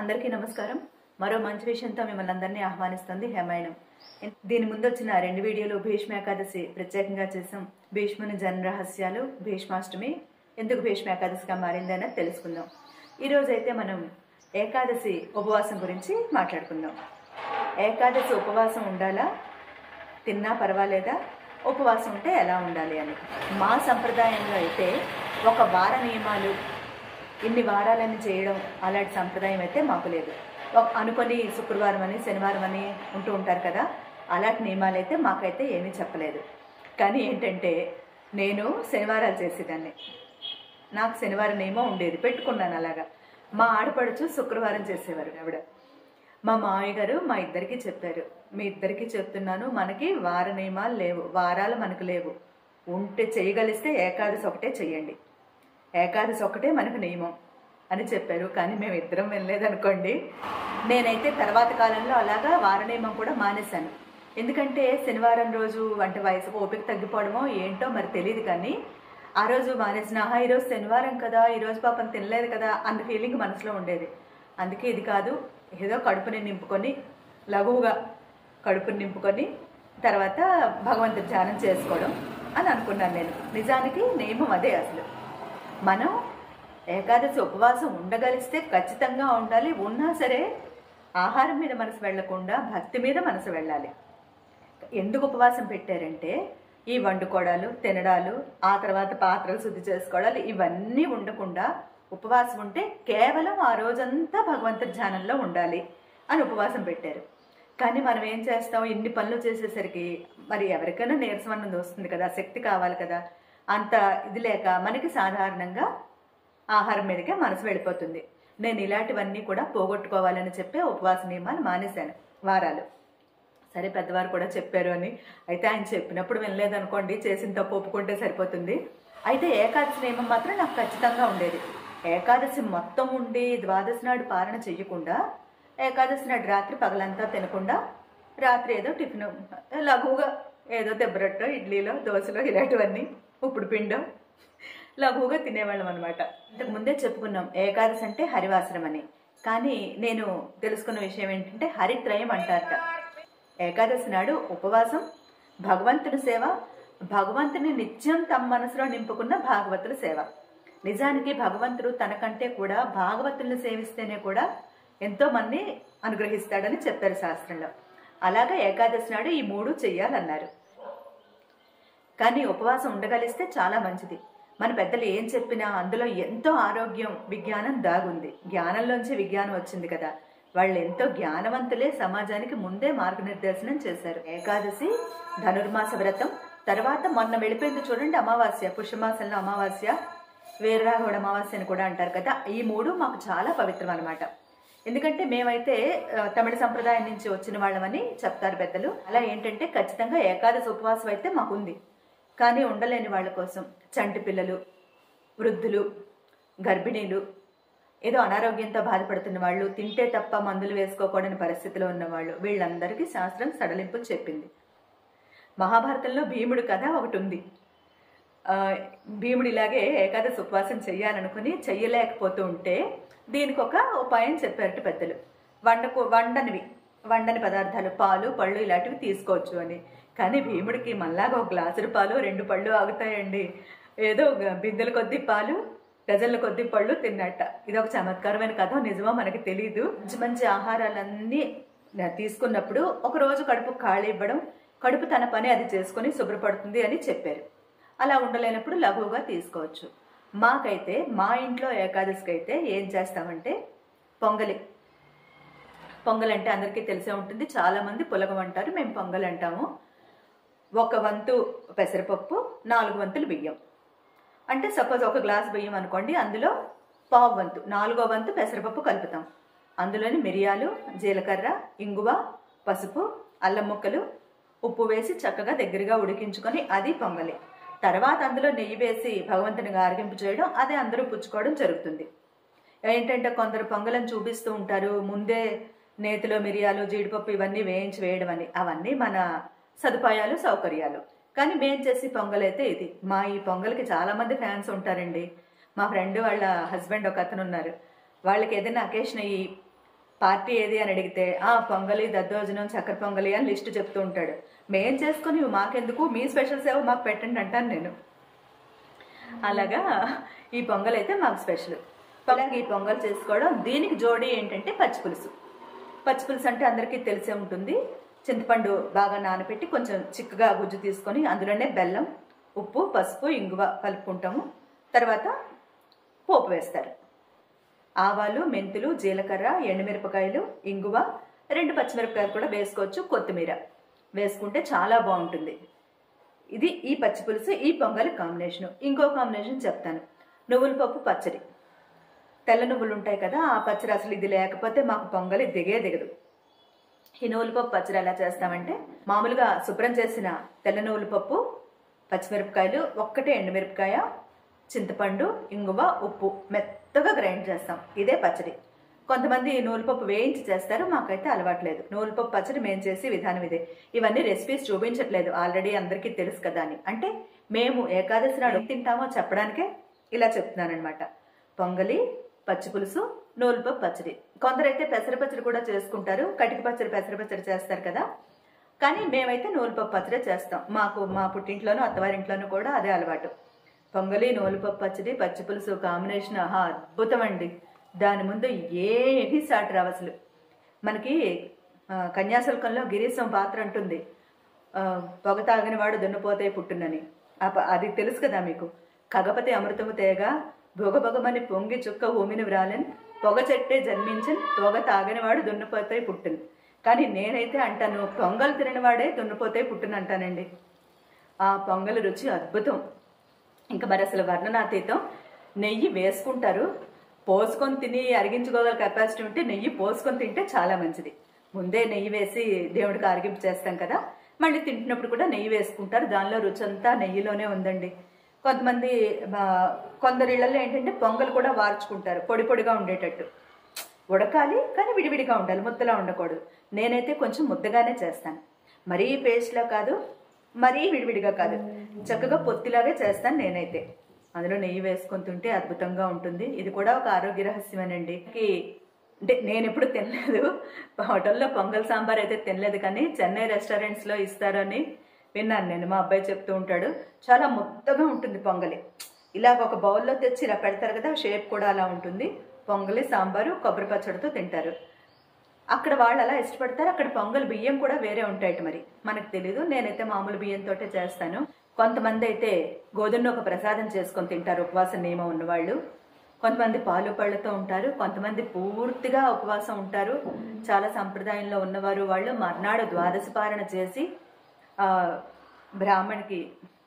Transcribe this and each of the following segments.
అందరికీ నమస్కారం మరో మంచి విషయంతో మిమ్మల్ని అందరినీ ఆహ్వానిస్తుంది హేమాయణం దీని ముందు వచ్చిన రెండు వీడియోలు భీష్మ ఏకాదశి ప్రత్యేకంగా చేసాం భీష్ముని జన రహస్యాలు భీష్మాష్టమి ఎందుకు భీష్మ ఏకాదశిగా మారిందని తెలుసుకుందాం ఈరోజు అయితే మనం ఏకాదశి ఉపవాసం గురించి మాట్లాడుకుందాం ఏకాదశి ఉపవాసం ఉండాలా తిన్నా పర్వాలేదా ఉపవాసం ఉంటే ఎలా ఉండాలి అని మా సంప్రదాయంలో అయితే ఒక వార నియమాలు ఇన్ని వారాలని చేయడం అలాంటి సంప్రదాయం అయితే మాకు లేదు ఒక అనుకొని శుక్రవారం అని శనివారం అని ఉంటూ ఉంటారు కదా అలాంటి నియమాలు అయితే మాకైతే ఏమీ చెప్పలేదు కానీ ఏంటంటే నేను శనివారాలు చేసేదాన్ని నాకు శనివారం నియమం ఉండేది పెట్టుకున్నాను అలాగా మా ఆడపడుచు శుక్రవారం చేసేవారు ఆవిడ మా మామయ్య గారు మా ఇద్దరికి చెప్పారు మీ ఇద్దరికి చెప్తున్నాను మనకి వార నియమాలు లేవు వారాలు మనకు లేవు ఉంటే చేయగలిస్తే ఏకాదశి ఒకటే చెయ్యండి ఏకాదశి ఒకటే మనకు నియమం అని చెప్పారు కానీ మేము ఇద్దరం వెళ్ళలేదనుకోండి నేనైతే తర్వాత కాలంలో అలాగా వార నియమం కూడా మానేశాను ఎందుకంటే శనివారం రోజు అంటే వయసు ఓపిక తగ్గిపోవడమో ఏంటో మరి తెలియదు కానీ ఆ రోజు మానేసిన ఆహా ఈరోజు శనివారం కదా ఈరోజు పాపం తినలేదు కదా అన్న ఫీలింగ్ మనసులో ఉండేది అందుకే ఇది కాదు ఏదో కడుపుని నింపుకొని లఘువుగా కడుపుని నింపుకొని తర్వాత భగవంతుడి ధ్యానం చేసుకోవడం అని అనుకున్నాను నేను నిజానికి నియమం అదే అసలు మనం ఏకాదశి ఉపవాసం ఉండగలిస్తే ఖచ్చితంగా ఉండాలి ఉన్నా సరే ఆహారం మీద మనసు వెళ్లకుండా భక్తి మీద మనసు వెళ్ళాలి ఎందుకు ఉపవాసం పెట్టారంటే ఈ వండుకోవడాలు తినడాలు ఆ తర్వాత పాత్రలు శుద్ధి చేసుకోవడాలు ఇవన్నీ ఉండకుండా ఉపవాసం ఉంటే కేవలం ఆ రోజంతా భగవంతుడి ధ్యానంలో ఉండాలి అని ఉపవాసం పెట్టారు కానీ మనం ఏం చేస్తాం ఇన్ని పనులు చేసేసరికి మరి ఎవరికైనా నీరసం అన్నది వస్తుంది కదా శక్తి కావాలి కదా అంత ఇది లేక మనకి సాధారణంగా ఆహారం మీదకే మనసు వెళ్ళిపోతుంది నేను ఇలాంటివన్నీ కూడా పోగొట్టుకోవాలని చెప్పే ఉపవాస నియమాలు మానేశాను వారాలు సరే పెద్దవారు కూడా చెప్పారు అని అయితే ఆయన చెప్పినప్పుడు వినలేదనుకోండి చేసిన తప్పు ఒప్పుకుంటే సరిపోతుంది అయితే ఏకాదశి నియమం మాత్రం నాకు ఖచ్చితంగా ఉండేది ఏకాదశి మొత్తం ఉండి ద్వాదశి నాడు పాలన చెయ్యకుండా ఏకాదశి నాడు రాత్రి పగలంతా తినకుండా రాత్రి ఏదో టిఫిన్ లఘువుగా ఏదో దెబ్బరొట్టో ఇడ్లీలో దోశలో ఇలాంటివన్నీ ఇప్పుడు పిండం లఘువుగా తినేవాళ్ళం అనమాట ఇంతకు ముందే చెప్పుకున్నాం ఏకాదశి అంటే హరివాసరం అని కానీ నేను తెలుసుకున్న విషయం ఏంటంటే హరిత్రయం అంటారట ఏకాదశి నాడు ఉపవాసం భగవంతుని సేవ భగవంతుని నిత్యం తమ మనసులో నింపుకున్న భాగవతుల సేవ నిజానికి భగవంతుడు తనకంటే కూడా భాగవతుల్ని సేవిస్తేనే కూడా ఎంతో మంది అనుగ్రహిస్తాడని చెప్పారు శాస్త్రంలో అలాగా ఏకాదశి నాడు ఈ మూడు చెయ్యాలన్నారు కానీ ఉపవాసం ఉండగలిస్తే చాలా మంచిది మన పెద్దలు ఏం చెప్పినా అందులో ఎంతో ఆరోగ్యం విజ్ఞానం దాగుంది జ్ఞానంలోంచి విజ్ఞానం వచ్చింది కదా వాళ్ళు ఎంతో జ్ఞానవంతులే సమాజానికి ముందే మార్గనిర్దేశనం చేశారు ఏకాదశి ధనుర్మాస వ్రతం తర్వాత మొన్న వెళ్ళిపోయింది చూడండి అమావాస్య పుష్యమాసంలో అమావాస్య వీరరాఘవుడ అమావాస్య అని కూడా అంటారు కదా ఈ మూడు మాకు చాలా పవిత్రం అనమాట ఎందుకంటే మేమైతే ఆ, తమిళ సంప్రదాయం నుంచి వచ్చిన వాళ్ళమని చెప్తారు పెద్దలు అలా ఏంటంటే ఖచ్చితంగా ఏకాదశి ఉపవాసం అయితే మాకుంది కానీ ఉండలేని వాళ్ళ కోసం చంటి పిల్లలు వృద్ధులు గర్భిణీలు ఏదో అనారోగ్యంతో బాధపడుతున్న వాళ్ళు తింటే తప్ప మందులు వేసుకోకూడని పరిస్థితిలో ఉన్న వాళ్ళు వీళ్ళందరికీ శాస్త్రం సడలింపు చెప్పింది మహాభారతంలో భీముడు కథ ఒకటి ఉంది ఆ, భీముడు ఇలాగే ఏకాదశి ఉపవాసం చెయ్యాలనుకుని చెయ్యలేకపోతూ ఉంటే దీనికి ఒక ఉపాయం చెప్పారట పెద్దలు వండకు వండనివి వండని పదార్థాలు పాలు పళ్ళు ఇలాంటివి తీసుకోవచ్చు అని కానీ భీముడికి మళ్ళాగా ఒక గ్లాసుడు పాలు రెండు పళ్ళు ఆగుతాయండి ఏదో ఒక బిందెల కొద్ది పాలు డజన్ల కొద్ది పళ్ళు తిన్నట్ట ఇది ఒక చమత్కారమైన కథ నిజమో మనకి తెలియదు మంచి మంచి ఆహారాలన్నీ తీసుకున్నప్పుడు ఒక రోజు కడుపు ఖాళీ ఇవ్వడం కడుపు తన పని అది చేసుకుని శుభ్రపడుతుంది అని చెప్పారు అలా ఉండలేనప్పుడు లఘువుగా తీసుకోవచ్చు మాకైతే మా ఇంట్లో ఏకాదశికి అయితే ఏం చేస్తామంటే పొంగలి పొంగల్ అంటే అందరికీ తెలిసే ఉంటుంది చాలా మంది పులగం అంటారు మేము పొంగల్ అంటాము ఒక వంతు పెసరపప్పు నాలుగు వంతులు బియ్యం అంటే సపోజ్ ఒక గ్లాస్ బియ్యం అనుకోండి అందులో పావు వంతు నాలుగో వంతు పెసరపప్పు కలుపుతాం అందులోని మిరియాలు జీలకర్ర ఇంగువ పసుపు అల్లం ముక్కలు ఉప్పు వేసి చక్కగా దగ్గరగా ఉడికించుకొని అది పొంగలి తర్వాత అందులో నెయ్యి వేసి భగవంతుని గార్గింపు చేయడం అదే అందరూ పుచ్చుకోవడం జరుగుతుంది ఏంటంటే కొందరు పొంగలను చూపిస్తూ ఉంటారు ముందే నేతిలో మిరియాలు జీడిపప్పు ఇవన్నీ వేయించి వేయడం అని అవన్నీ మన సదుపాయాలు సౌకర్యాలు కానీ మేం చేసి పొంగల్ అయితే ఇది మా ఈ పొంగల్కి చాలా మంది ఫ్యాన్స్ ఉంటారండి మా ఫ్రెండ్ వాళ్ళ హస్బెండ్ ఒక అతను ఉన్నారు వాళ్ళకి ఏదైనా అకేషన్ అయ్యి పార్టీ ఏది అని అడిగితే ఆ పొంగలి దద్దోజనం చక్కెర పొంగలి అని లిస్టు చెప్తూ ఉంటాడు మేం చేసుకుని మాకెందుకు మీ స్పెషల్స్ ఏవో మాకు పెట్టండి అంటాను నేను అలాగా ఈ పొంగల్ అయితే మాకు స్పెషల్ అలాగే ఈ పొంగల్ చేసుకోవడం దీనికి జోడీ ఏంటంటే పచ్చి పులుసు పచ్చి పులుసు అంటే అందరికీ తెలిసే ఉంటుంది చింతపండు బాగా నానబెట్టి కొంచెం చిక్కగా గుజ్జు తీసుకొని అందులోనే బెల్లం ఉప్పు పసుపు ఇంగువ కలుపుకుంటాము తర్వాత పోపు వేస్తారు ఆవాలు మెంతులు జీలకర్ర ఎండుమిరపకాయలు ఇంగువ రెండు పచ్చిమిరపకాయలు కూడా వేసుకోవచ్చు కొత్తిమీర వేసుకుంటే చాలా బాగుంటుంది ఇది ఈ పచ్చి పులుసు ఈ పొంగలి కాంబినేషన్ ఇంకో కాంబినేషన్ చెప్తాను నువ్వుల పప్పు పచ్చడి తెల్ల నువ్వులు ఉంటాయి కదా ఆ పచ్చడి అసలు ఇది లేకపోతే మాకు పొంగలి దిగే దిగదు ఈ నువ్వుల పప్పు పచ్చడి ఎలా చేస్తామంటే మామూలుగా శుభ్రం చేసిన తెల్ల నువ్వుల పప్పు పచ్చిమిరపకాయలు ఒక్కటే ఎండుమిరపకాయ చింతపండు ఇంగువ ఉప్పు మెత్తగా గ్రైండ్ చేస్తాం ఇదే పచ్చడి కొంతమంది నూలుపప్పు వేయించి చేస్తారు మాకైతే అలవాట్లేదు నూలుపప్పు పచ్చడి మేము చేసే విధానం ఇదే ఇవన్నీ రెసిపీస్ చూపించట్లేదు ఆల్రెడీ అందరికీ తెలుసు కదా అని అంటే మేము ఏకాదశి నాడు ఏం తింటామో చెప్పడానికే ఇలా చెప్తున్నానమాట పొంగలి పచ్చి పులుసు నూలుపప్పు పచ్చడి కొందరైతే పెసర పచ్చడి కూడా చేసుకుంటారు కటిక పచ్చడి పెసర పచ్చడి చేస్తారు కదా కానీ మేమైతే నూలుపప్పు పచ్చడే చేస్తాం మాకు మా పుట్టింట్లోనూ అత్తవారింట్లోనూ కూడా అదే అలవాటు పొంగలి నూలుపప్పు పచ్చడి పచ్చి పులుసు కాంబినేషన్ ఆహా అద్భుతం అండి దాని ముందు ఏమీ సాటి రావు అసలు మనకి ఆ, కన్యాశుల్కంలో గిరీశం పాత్ర ఉంటుంది ఆ, పొగ తాగిన వాడు దున్నపోతే పుట్టునని ఆ ప- అది తెలుసు కదా మీకు కగపతి అమృతము తేగ భొగభొగమని పొంగి చుక్క ఊమిని వ్రాలెన్ పొగ చెట్టే జన్మించన్ పొగ తాగనివాడు దున్నపోతే పుట్టును కానీ నేనైతే అంటాను పొంగల్ తిననివాడే దున్నపోతే పుట్టును అంటానండి ఆ పొంగల్ రుచి అద్భుతం ఇంకా మరి అసలు వర్ణనాతీతం నెయ్యి వేసుకుంటారు పోసుకొని తిని అరిగించుకోగల కెపాసిటీ ఉంటే నెయ్యి పోసుకొని తింటే చాలా మంచిది ముందే నెయ్యి వేసి దేవుడికి అరిగింపు చేస్తాం కదా మళ్ళీ తింటున్నప్పుడు కూడా నెయ్యి వేసుకుంటారు దానిలో రుచి అంతా నెయ్యిలోనే ఉందండి కొంతమంది ఆ, కొందరి ఇళ్లలో ఏంటంటే పొంగల్ కూడా వార్చుకుంటారు పొడి పొడిగా ఉండేటట్టు ఉడకాలి కానీ విడివిడిగా ఉండాలి ముద్దలా ఉండకూడదు నేనైతే కొంచెం ముద్దగానే చేస్తాను మరీ పేస్ట్లా కాదు మరీ విడివిడిగా కాదు చక్కగా పొత్తిలాగే చేస్తాను నేనైతే అందులో నెయ్యి వేసుకొని తింటే అద్భుతంగా ఉంటుంది ఇది కూడా ఒక ఆరోగ్య రహస్యమేనండి ఈ అంటే నేను ఎప్పుడు తినలేదు హోటల్లో పొంగల్ సాంబార్ అయితే తినలేదు కానీ చెన్నై రెస్టారెంట్స్లో ఇస్తారని విన్నాను నేను మా అబ్బాయి చెప్తూ ఉంటాడు చాలా ముద్దగా ఉంటుంది పొంగలి ఇలాగ ఒక బౌల్లో తెచ్చి ఇలా పెడతారు కదా షేప్ కూడా అలా ఉంటుంది పొంగలి సాంబారు కొబ్బరి పచ్చడితో తింటారు అక్కడ వాళ్ళు అలా ఇష్టపడతారు అక్కడ పొంగల్ బియ్యం కూడా వేరే ఉంటాయట మరి మనకు తెలీదు నేనైతే మామూలు బియ్యంతో చేస్తాను కొంతమంది అయితే గోధుమ ఒక ప్రసాదం చేసుకొని తింటారు ఉపవాస నియమం ఉన్నవాళ్ళు కొంతమంది పాలు పళ్ళతో ఉంటారు కొంతమంది పూర్తిగా ఉపవాసం ఉంటారు చాలా సంప్రదాయంలో ఉన్నవారు వాళ్ళు మర్నాడు ద్వాదశ పారణ చేసి ఆ, బ్రాహ్మణికి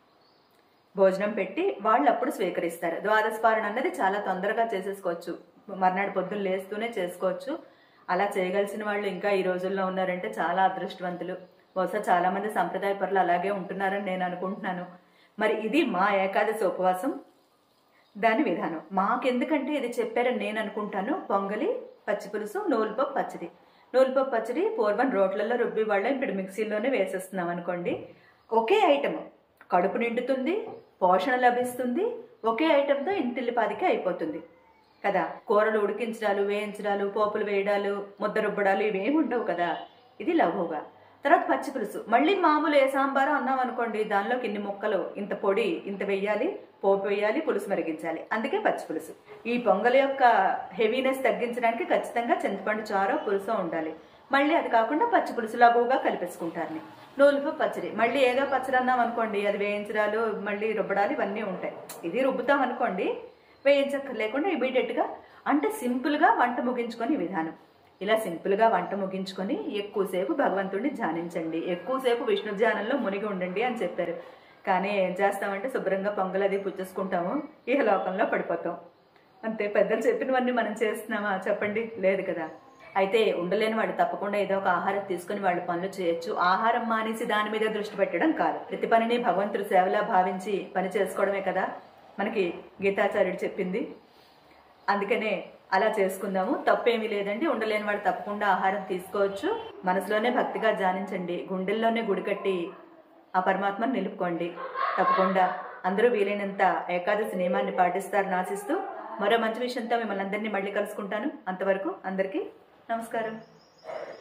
భోజనం పెట్టి వాళ్ళు అప్పుడు స్వీకరిస్తారు ద్వాదశ పారణ అన్నది చాలా తొందరగా చేసేసుకోవచ్చు మర్నాడు పొద్దున్న లేస్తూనే చేసుకోవచ్చు అలా చేయగలిసిన వాళ్ళు ఇంకా ఈ రోజుల్లో ఉన్నారంటే చాలా అదృష్టవంతులు బహుశా చాలా మంది సంప్రదాయ పరులు అలాగే ఉంటున్నారని నేను అనుకుంటున్నాను మరి ఇది మా ఏకాదశి ఉపవాసం దాని విధానం మాకెందుకంటే ఇది చెప్పారని నేను అనుకుంటాను పొంగలి పచ్చి పులుసు నూలుపప్పు పచ్చడి నూలుపప్పు పచ్చడి పూర్వం రోట్లలో రుబ్బి వాళ్ళ ఇప్పుడు మిక్సీలోనే వేసేస్తున్నాం అనుకోండి ఒకే ఐటమ్ కడుపు నిండుతుంది పోషణ లభిస్తుంది ఒకే ఐటెంతో ఇంటిల్లిపాదికి అయిపోతుంది కదా కూరలు ఉడికించడాలు వేయించడాలు పోపులు వేయడాలు ముద్ద రుబ్బడాలు ఇవేమి ఉండవు కదా ఇది లఘువుగా తర్వాత పచ్చి పులుసు మళ్ళీ మామూలు ఏ సాంబారు అన్నాం అనుకోండి దానిలోకి ఇన్ని ముక్కలు ఇంత పొడి ఇంత వెయ్యాలి పోపు వేయాలి పులుసు మరిగించాలి అందుకే పచ్చి పులుసు ఈ పొంగల్ యొక్క హెవీనెస్ తగ్గించడానికి ఖచ్చితంగా చింతపండు చారో పులుసో ఉండాలి మళ్ళీ అది కాకుండా పచ్చి పులుసు లఘువుగా కలిపేసుకుంటారు నూలుపు పచ్చడి మళ్ళీ ఏదో పచ్చడి అన్నాం అనుకోండి అది వేయించడాలు మళ్ళీ రుబ్బడాలు ఇవన్నీ ఉంటాయి ఇది రుబ్బుతాం అనుకోండి వేయించక్కర్లేకుండా ఇమీడియట్గా అంటే సింపుల్గా వంట ముగించుకొని ఈ విధానం ఇలా సింపుల్గా వంట ముగించుకొని ఎక్కువసేపు భగవంతుడిని ధ్యానించండి ఎక్కువసేపు విష్ణు ధ్యానంలో మునిగి ఉండండి అని చెప్పారు కానీ ఏం చేస్తామంటే శుభ్రంగా పొంగల్ అది పుచ్చేసుకుంటాము ఇహ లోకంలో పడిపోతాం అంతే పెద్దలు చెప్పినవన్నీ మనం చేస్తున్నామా చెప్పండి లేదు కదా అయితే ఉండలేని వాడు తప్పకుండా ఏదో ఒక ఆహారం తీసుకుని వాళ్ళు పనులు చేయొచ్చు ఆహారం మానేసి దాని మీద దృష్టి పెట్టడం కాదు ప్రతి పనిని భగవంతుడు సేవలా భావించి పని చేసుకోవడమే కదా మనకి గీతాచార్యుడు చెప్పింది అందుకనే అలా చేసుకుందాము తప్పేమీ లేదండి ఉండలేని వాడు తప్పకుండా ఆహారం తీసుకోవచ్చు మనసులోనే భక్తిగా ధ్యానించండి గుండెల్లోనే గుడి కట్టి ఆ పరమాత్మను నిలుపుకోండి తప్పకుండా అందరూ వీలైనంత ఏకాదశి నియమాన్ని పాటిస్తారని ఆశిస్తూ మరో మంచి విషయంతో మిమ్మల్ని అందరినీ మళ్ళీ కలుసుకుంటాను అంతవరకు అందరికీ నమస్కారం